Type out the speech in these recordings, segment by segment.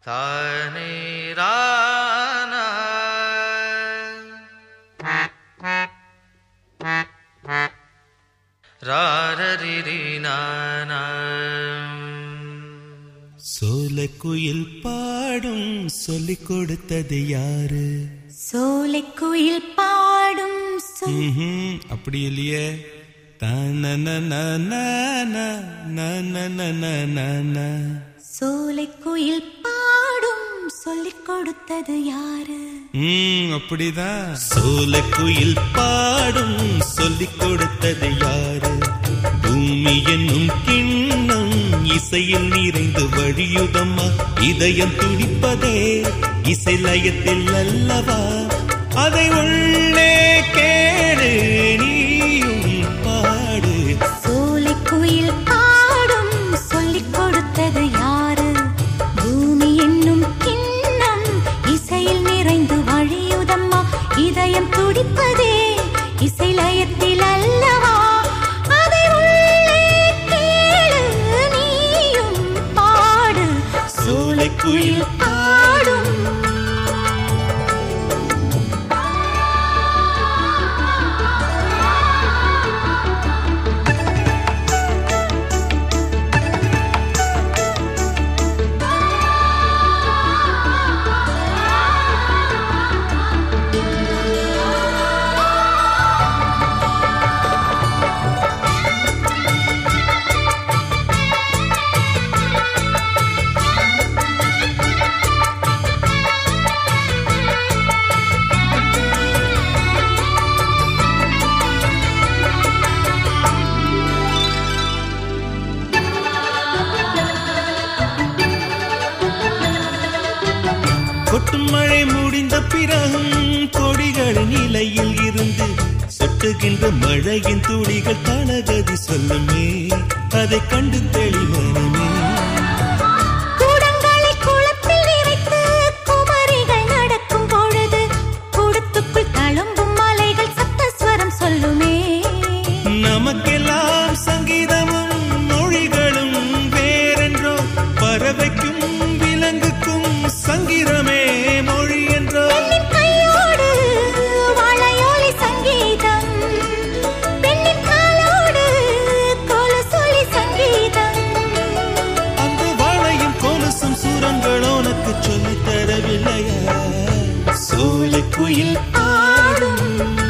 தானே ரானா ராரரிரி நானா சோலைக்குயில் பாடும் சொல்லிக் கொடுத்தது யாரு சோலைக்குயில் பாடும் சொல் ம்ஹும், அப்படி இல்லையே தானனனனன, நனனனனன. சோலைக்குயில் பாடும் சொல்லிக் கொடுத்தது யாரு ம், அப்படிதான் சோலைக்குயில் பாடும் சொல்லிக் கொடுத்தது யாரு பூமி என்னும் கிண்ணம் இசையில் நிறைந்து வழியுதம்மா இதயம் துடிப்பதே இசை லயத்தில் அல்லவா அதை உள்ளே கேடு நீயும் பாடு சோலைக்குயில் பாடும் சொல்லிக் கொடுத்தது யாரு பூமி என்னும் கிண்ணம் இசையில் நிறைந்து வழியுதம்மா இதயம் துடிப்பதே இசை லயத்தில் அல்லவா அதை உள்ளே கேளு நீயும் பாடு சோலைக்குயில் பாடும் கொட்டும் மழை முடிந்த பிறகும் கொடிகளின் நிலையில் இருந்து சொட்டுகின்ற மழையின் துளிகள் தளகதி சொல்லுமே அதை கண்டு தெளிவனமே கூடங்களை குளத்தில் நிறைத்து குமரிகள் நடக்கும் பொழுது கூடத்துக்குள் தழும்பும் மலைகள் சப்தஸ்வரம் சொல்லுமே நமக்கெல்லாம் சங்கீதமும் மொழிகளும் வேறென்றோ பறவைக்கும் விலங்குக்கும் சங்கீதமே மொழி என்றோ பெண்ணின் கையோடு வளையோலி சங்கீதம் பெண்ணின் காலோடு கொலுசொலி சங்கீதம் அந்த வாழையும் கொலுசும் சூரங்கள் உனக்கு சொல்லித் தரவில்லையா சோலை குயில் ஆடும்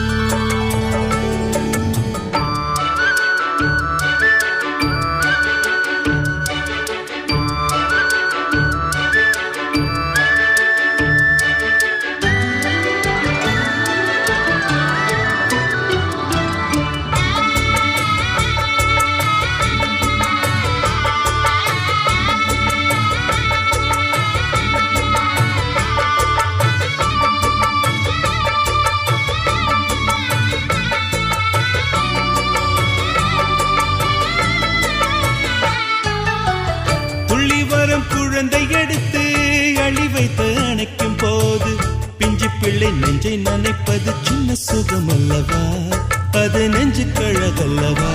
துள்ளி வரும் குழந்தை எடுத்து அழி வைத்து அணைக்கும் போது பிஞ்சு பிள்ளை நெஞ்சை நனைப்பது சின்ன சுகம் அல்லவா அது நெஞ்சு கழகல்லவா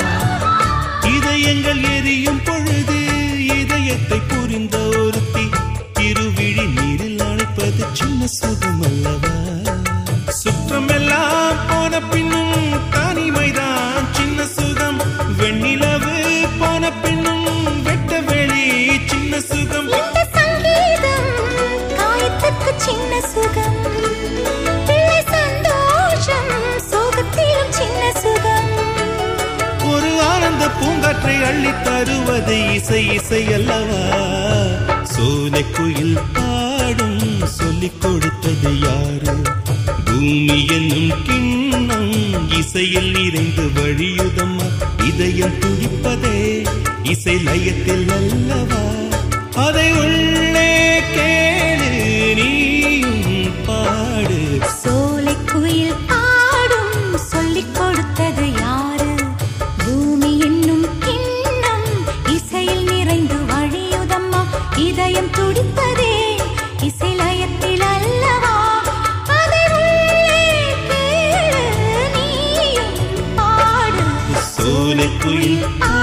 இதயங்கள் எரியும் பொழுது இதயத்தை புரிந்த ஒருத்தி இருவிழி நீரில் அணைப்பது சின்ன சுகம் அல்லவா சுற்றமெல்லாம் போன பின்னும் தனிமைதான் சின்ன சுகம் வெண்ணிலவு போன பின்னும் வெட்ட வெளி சின்ன சுகம் இந்த சங்கீதம் காயத்துக்கு சின்ன சுகம் பிள்ளை சந்தோஷம் சோகத்திலும் சின்ன சுகம் ஒரு ஆனந்த பூங்காற்றை அள்ளி தருவது இசை இசை அல்லவா சோலை குயில் பாடும் சொல்லிக் கொடுத்தது யாரு பூமி என்னும் கிண்ணம் இசையில் நிறைந்து வழியுதம்மா இதயம் துடிப்பதே இசை லயத்தில் அல்லவா அதை உள்ளே கேளு நீயும் பாடு சோலைக்குயில் பாடும் சொல்லிக் கொடுத்தது யாரு பூமி என்னும் கிண்ணம் இசையில் நிறைந்து வழியுதம்மா இதயம் துடிப்பதே இசை லயத்தில் அல்லவா அதை உள்ளே கேளு நீயும் பாடு சோலை குயில் பாடும்